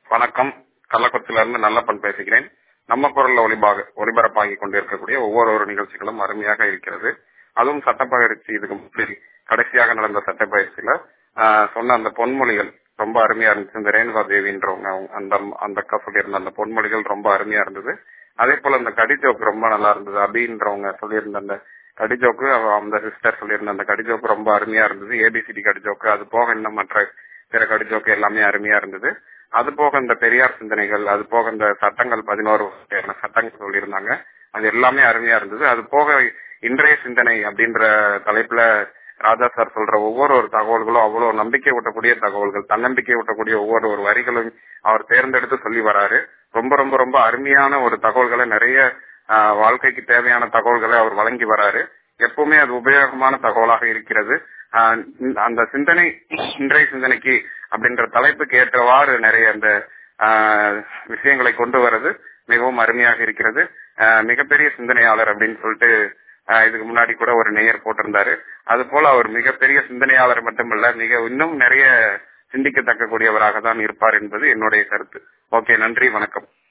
வணக்கம் கள்ளக்குறிச்சியில இருந்து நல்லப்பன் பேசுகிறேன் நம்ம குரல்ல ஒளிபாக ஒளிபரப்பாகி கொண்டிருக்கக்கூடிய ஒவ்வொரு ஒரு நிகழ்ச்சிகளும் அருமையாக இருக்கிறது அதுவும் சட்டப்பயிற்சி இதுக்கு முன்னாடி கடைசியாக நடந்த சட்டப்பயிற்சியில ஆஹ், சொன்ன அந்த பொன்மொழிகள் ரொம்ப அருமையா இருந்துச்சு இந்த ரேணுகா தேவின்றவங்க அவங்க அந்த அந்த அக்கா சொல்லியிருந்த அந்த பொன்மொழிகள் ரொம்ப அருமையா இருந்தது அதே போல அந்த கடி ஜோக் ரொம்ப நல்லா இருந்தது அபின்றவங்க சொல்லியிருந்த அந்த கடி ஜோக்கு அவ- அந்த சிஸ்டர் சொல்லியிருந்த அந்த கடி ஜோக்கு ரொம்ப அருமையா இருந்தது ஏபிசிடி கடி ஜோக்கு அது போக இன்னும் மற்ற பிற கடி ஜோக்கு எல்லாமே அருமையா இருந்தது அது போக இந்த பெரியார் சிந்தனைகள் அது போக இந்த சட்டங்கள் பதினோரு வகையான சட்டங்கள் சொல்லியிருந்தாங்க அது எல்லாமே அருமையா இருந்தது அது போக இன்றைய சிந்தனை அப்படின்ற தலைப்புல ராஜா சார் சொல்ற ஒவ்வொரு ஒரு தகவல்களும் அவ்வளவு நம்பிக்கை ஊட்டக்கூடிய தகவல்கள் தன்னம்பிக்கை ஊட்டக்கூடிய ஒவ்வொரு ஒரு வரிகளும் அவர் தேர்ந்தெடுத்து சொல்லி வராரு ரொம்ப ரொம்ப ரொம்ப அருமையான ஒரு தகவல்களை நிறைய ஆஹ், வாழ்க்கைக்கு தேவையான தகவல்களை அவர் வழங்கி வராரு எப்பவுமே அது உபயோகமான தகவலாக இருக்கிறது ஆஹ், இந்த- அந்த சிந்தனை இன்றைய சிந்தனைக்கு அப்படின்ற தலைப்புக்கு ஏற்றவாறு நிறைய அந்த ஆஹ், விஷயங்களை கொண்டு வர்றது மிகவும் அருமையாக இருக்கிறது ஆஹ், மிகப்பெரிய சிந்தனையாளர் அப்படின்னு சொல்லிட்டு ஆஹ், இதுக்கு முன்னாடி கூட ஒரு நேயர் போட்டிருந்தாரு அது போல அவர் மிகப்பெரிய சிந்தனையாளர் மட்டுமல்ல மிக இன்னும் நிறைய சிந்திக்கத்தக்க கூடியவராக தான் இருப்பார் என்பது என்னுடைய கருத்து ஓகே நன்றி வணக்கம்